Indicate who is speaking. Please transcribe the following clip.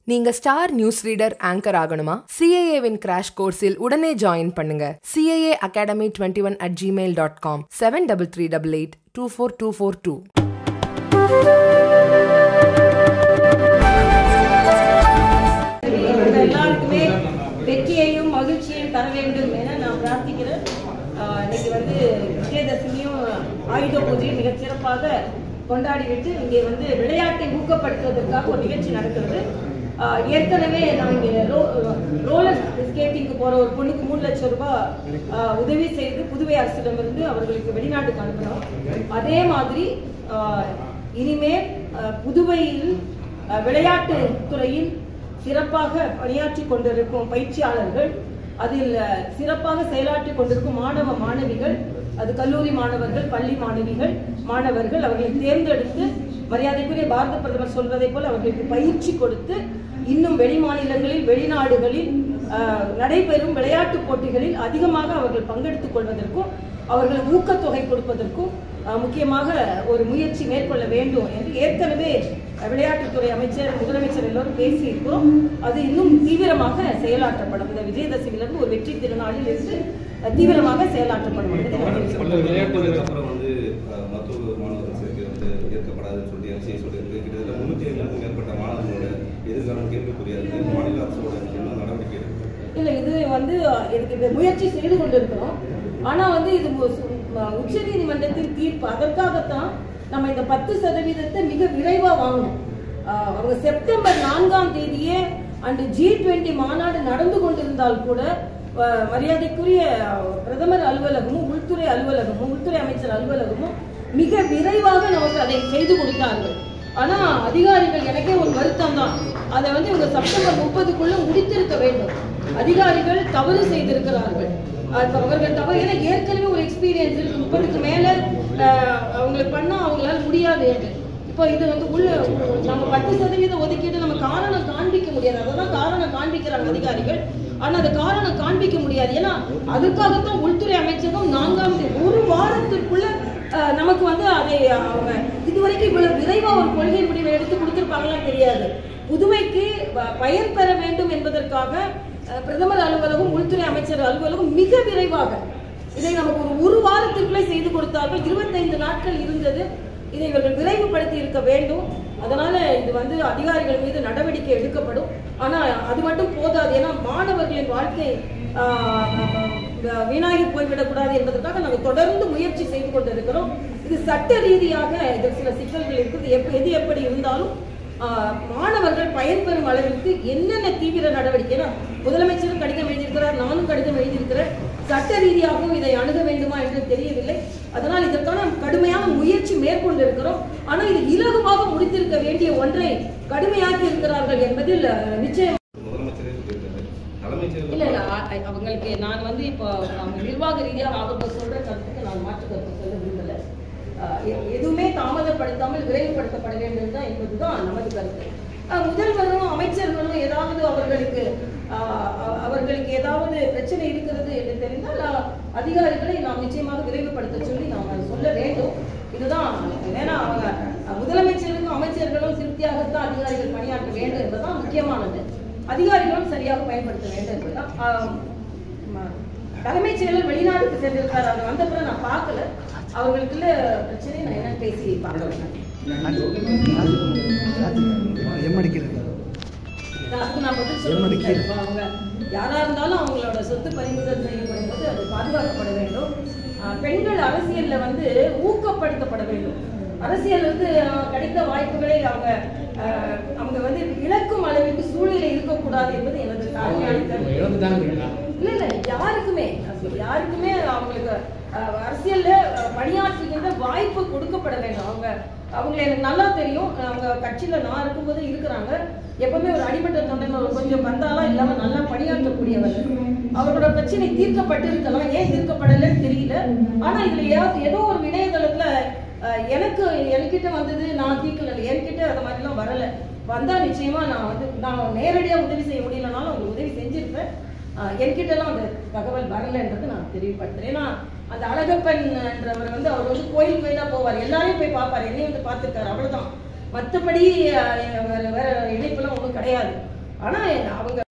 Speaker 1: நீங்க star news reader anchor ஆகணுமா சிஏஏவின் crash கோர்ஸில் உடனே ஜாயின் பண்ணுங்க CAA academy twenty one at Gmail dot com seven double three double eight two four two four two
Speaker 2: உங்க எல்லாருக்குமே வெற்றியையும் மகிழ்ச்சியையும் தர வேண்டும் என நான் பிரார்த்திக்கிறேன் ஆஹ் இன்னைக்கு வந்து விஜயதசமியும் ஆயுத பூஜையும் மிகச் சிறப்பாக கொண்டாடிவிட்டு இங்கே வந்து விளையாட்டை ஊக்கப்படுத்துவதற்காக ஒரு நிகழ்ச்சி நடக்கிறது ஆஹ் ஏற்கனவே நான் இங்கே ரோ- ரோலர் ஸ்கேட்டிங்க்கு போற ஒரு பொண்ணுக்கு மூணு லட்சம் ரூபாய் ஆஹ் உதவி செய்து புதுவை அரசிடமிருந்து அவர்களுக்கு வெளிநாட்டுக்கு அனுப்புறோம் அதே மாதிரி ஆஹ் இனிமேல் ஆஹ் புதுவையில் ஆஹ் விளையாட்டு துறையில் சிறப்பாக பணியாற்றி கொண்டிருக்கும் பயிற்சியாளர்கள் அதில் அஹ், சிறப்பாக செயலாற்றி கொண்டிருக்கும் மாணவ மாணவிகள் அது கல்லூரி மாணவர்கள் பள்ளி மாணவிகள் மாணவர்கள் அவர்களை தேர்ந்தெடுத்து மரியாதைக்குரிய பாரத பிரதமர் சொல்வதை போல் அவர்களுக்கு பயிற்சி கொடுத்து இன்னும் வெளி மாநிலங்களில் வெளிநாடுகளில் அஹ், நடைபெறும் விளையாட்டுப் போட்டிகளில் அதிகமாக அவர்கள் பங்கெடுத்துக் கொள்வதற்கும் அவர்கள் ஊக்கத்தொகை கொடுப்பதற்கும் அஹ், முக்கியமாக ஒரு முயற்சி மேற்கொள்ள வேண்டும் என்று ஏற்கனவே அஹ், விளையாட்டுத்துறை அமைச்சர் முதலமைச்சர் எல்லோரும் பேசியிருக்கிறோம் அது இன்னும் தீவிரமாக செயலாற்றப்படும் இந்த விஜயதசமியிலிருந்து ஒரு வெற்றி திருநாளில் இருந்து அஹ், தீவிரமாக செயலாற்றப்படும் என்பதை நான் தெரிவித்துக்
Speaker 3: பல
Speaker 2: கொள்கிறேன்.
Speaker 3: விளையாட்டுகளுக்கு அப்புறம் வந்து அஹ், மருத்துவ மாணவர் சேர்க்கை வந்து ஏற்கப்படாதுன்னு சொல்லி அரசியல் சொல்லியிருக்கு கிட்டத்தட்ட முன்னூத்தி ஐம்பதுக்கும் மேற்பட்ட மாணவர்களோட எதிர்காலம் கேள்விக்குரியது மாநில அரசோட என்ன நடவடிக்கை எடுக்கும்
Speaker 2: இல்ல இது வந்து அஹ், இதுக்கு இது முயற்சி செய்து கொண்டிருக்கிறோம் ஆனா வந்து இது உச்ச நீதிமன்றத்தின் தீர்ப்பு அதற்காகத்தான் நம்ம இந்த பத்து சதவீதத்தை மிக விரைவா வாங்கணும் அஹ், அவங்க செப்டம்பர் நான்காம் தேதியே அன்று ஜி டுவெண்ட்டி மாநாடு நடந்து கொண்டிருந்தால் கூட அஹ், மரியாதைக்குரிய அஹ், பிரதமர் அலுவலகமும் உள்துறை அலுவலகமும் உள்துறை அமைச்சர் அலுவலகமும் மிக விரைவாக நமக்கு அதை செய்து கொடுத்தார்கள் ஆனா அதிகாரிகள் எனக்கே ஒரு வருத்தம் தான் அதை வந்து இவங்க செப்டம்பர் முப்பதுக்குள்ள முடித்திருக்க வேண்டும் அதிகாரிகள் தவறு செய்திருக்கிறார்கள் அது அவர்கள் தவறு ஏன்னா ஏற்கனவே ஒரு எக்ஸ்பீரியன்ஸ் இருக்கு முப்பதுக்கு மேல அஹ், அவங்களுக்கு பண்ணா அவங்களால முடியாது என்று இப்போ இது வந்து உள்ள நம்ம பத்து சதவீத ஒதுக்கீடு நம்ம காரணம் காண்பிக்க முடியாது அததான் காரணம் காண்பிக்கிறாங்க அதிகாரிகள் ஆனா அது காரணம் காண்பிக்க முடியாது ஏன்னா அதுக்காகத்தான் உள்துறை அமைச்சகம் நான்காம் தேதி ஒரு வாரத்திற்குள்ள அஹ், நமக்கு வந்து அதை அவங்க இதுவரைக்கும் இவ்வளவு விரைவா ஒரு கொள்கை முடிவை எடுத்து கொடுத்திருப்பாங்களான்னு தெரியாது புதுவைக்கு ப- பயன் பெற வேண்டும் என்பதற்காக அஹ், பிரதமர் அலுவலகம் உள்துறை அமைச்சர் அலுவலகம் மிக விரைவாக இதை நமக்கு ஒரு ஒரு வாரத்திற்குள்ளே செய்து கொடுத்தார்கள் இருபத்தைந்து நாட்கள் இருந்தது இதை இவர்கள் விரைவுபடுத்தி இருக்க வேண்டும் அதனால இது வந்து அதிகாரிகள் மீது நடவடிக்கை எடுக்கப்படும் ஆனா அது மட்டும் போதாது ஏன்னா மாணவர்களின் வாழ்க்கை ஆஹ், ஆஹ், வீணாகி போய்விடக்கூடாது என்பதற்காக நாங்கள் தொடர்ந்து முயற்சி செய்து கொண்டிருக்கிறோம் இது சட்ட ரீதியாக இதில் சில சிக்கல்கள் இருக்குது எப்ப எது எப்படி இருந்தாலும் ஆஹ், மாணவர்கள் பயன்பெறும் அளவிற்கு என்னென்ன தீவிர நடவடிக்கை ஏன்னா முதலமைச்சரும் கடிதம் எழுதியிருக்கிறார் நானும் கடிதம் எழுதியிருக்கிறேன் சட்ட ரீதியாகவும் இதை அணுக வேண்டுமா என்று தெரியவில்லை அதனால் இதற்கான கடுமையான முயற்சி மேற்கொண்டிருக்கிறோம் ஆனால் இது இலகுவாக முடித்திருக்க வேண்டிய ஒன்றை கடுமையாக்கி இருக்கிறார்கள் என்பதில் அஹ், நிச்சயம்
Speaker 3: முதலமைச்சரே சொல்லியிருக்காரு தலைமைச் செயலர்
Speaker 2: இல்ல இல்ல அ- அ- அவங்களுக்கு நான் வந்து இப்போ அவங்க நிர்வாக ரீதியாக அவங்க சொல்ற கருத்துக்கு நான் மாற்று கருத்து சொல்ல விரும்பல அஹ் எ- எதுவுமே தாமதப்படுத்தாமல் விரைவுபடுத்தப்பட வேண்டும் தான் என்பதுதான் நமது கருத்து அஹ் முதல்வரும் அமைச்சர்களும் ஏதாவது அவர்களுக்கு அஹ், அ- அவர்களுக்கு ஏதாவது பிரச்சனை இருக்கிறது என்று தெரிந்தால் அஹ், அதிகாரிகளை நாம் நிச்சயமாக விரைவுபடுத்த சொல்லி நாம் அதை சொல்ல வேண்டும் இதுதான் ஏன்னா அவங்க அஹ், முதலமைச்சருக்கும் அமைச்சர்களும் திருப்தியாகத்தான் அதிகாரிகள் பணியாற்ற வேண்டும் என்பதுதான் முக்கியமானது அதிகாரிகளும் சரியாக பயன்படுத்த வேண்டும் என்பதுதான் ஆஹ் ம- தலைமைச் செயலர் வெளிநாட்டுக்கு சென்றிருக்காரு அவர் வந்த பிறகு நான் பார்க்கல அவர்களுக்குள்ள பிரச்சனை நான் என்னன்னு பேசி பார்க்கலாம்
Speaker 4: எம்மடிக்கிறது
Speaker 2: அதுக்கு நான் பதில் சொல்ல முடியாது. இப்ப அவங்க யாரா இருந்தாலும் அவங்களோட சொத்து பறிமுதல் செய்யப்படும் போது அது பாதுகாக்கப்பட வேண்டும் ஆஹ் பெண்கள் அரசியல்ல வந்து ஊக்கப்படுத்தப்பட வேண்டும் அரசியல் வந்து ஆஹ் கிடைத்த வாய்ப்புகளை அவங்க ஆஹ் அவங்க வந்து இழக்கும் அளவிற்கு சூழ்நிலை இருக்கக்கூடாது என்பது எனது தாழ்மையான கருத்து. இல்ல இல்ல யாருக்குமே யாருக்குமே அவங்களுக்கு அஹ், அரசியல்ல அஹ், பணியாற்றுகின்ற வாய்ப்பு கொடுக்கப்பட வேண்டும் அவங்க அவங்களை எனக்கு நல்லா தெரியும் அவங்க கட்சியில நான் இருக்கும்போது இருக்கிறாங்க எப்பவுமே ஒரு அடிமட்ட தொண்டன் ஒரு கொஞ்சம் வந்தாலாம் இல்லாம நல்லா பணியாற்றக்கூடியவர்கள் அவரோட பிரச்சனை தீர்க்கப்பட்டு இருக்கலாம் ஏன் தீர்க்கப்படலைன்னு தெரியல ஆனா இதுல ஏதாவது ஏதோ ஒரு இணையதளத்துல அஹ், எனக்கு என்கிட்ட வந்தது நான் தீர்க்கல என்கிட்ட அது மாதிரிலாம் வரல வந்தா நிச்சயமா நான் வந்து நான் நேரடியா உதவி செய்ய முடியலனாலும் அவங்க உதவி செஞ்சிருப்பேன் ஆஹ் என்கிட்டலாம் அந்த தகவல் வரலன்றது நான் தெரியப்படுத்துறேன் ஏன்னா அந்த அழகப்பன் என்றவர் வந்து அவர் வந்து கோயில் கோயிலா போவார் எல்லாரையும் போய் பார்ப்பார் என்னையும் வந்து பார்த்துருக்காரு அவ்வளவுதான் மற்றபடி வேற வேற இணைப்புலாம் ஒன்றும் கிடையாது ஆனா அவங்க